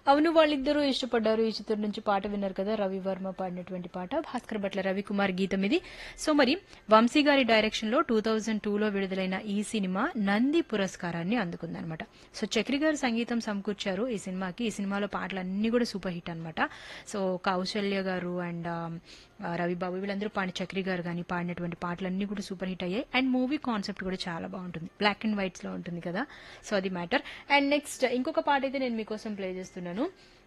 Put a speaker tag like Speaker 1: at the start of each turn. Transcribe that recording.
Speaker 1: అవును వాళ్ళిద్దరూ ఇష్టపడ్డారు ఈ చిత్రం నుంచి పాట విన్నారు కదా రవి వర్మ పాడినటువంటి పాట భాస్కర్ భట్ల రవికుమార్ గీతం ఇది సో మరి వంశీ గారి డైరెక్షన్ లో టూ థౌజండ్ టూలో విడుదలైన ఈ సినిమా నంది పురస్కారాన్ని అందుకుందనమాట సో చక్రి గారు సంగీతం సమకూర్చారు ఈ సినిమాకి ఈ సినిమాలో పాటలు అన్ని కూడా సూపర్ హిట్ అనమాట సో కౌశల్య గారు అండ్ రవిబాబు వీళ్ళందరూ పాడిన చక్రి గారు కానీ పాడినటువంటి పాటలన్నీ కూడా సూపర్ హిట్ అయ్యాయి అండ్ మూవీ కాన్సెప్ట్ కూడా చాలా బాగుంటుంది బ్లాక్ అండ్ వైట్స్ లో ఉంటుంది కదా సో అది మ్యాటర్ అండ్ నెక్స్ట్ ఇంకొక పాట అయితే నేను మీకోసం ప్లే చేస్తున్నాను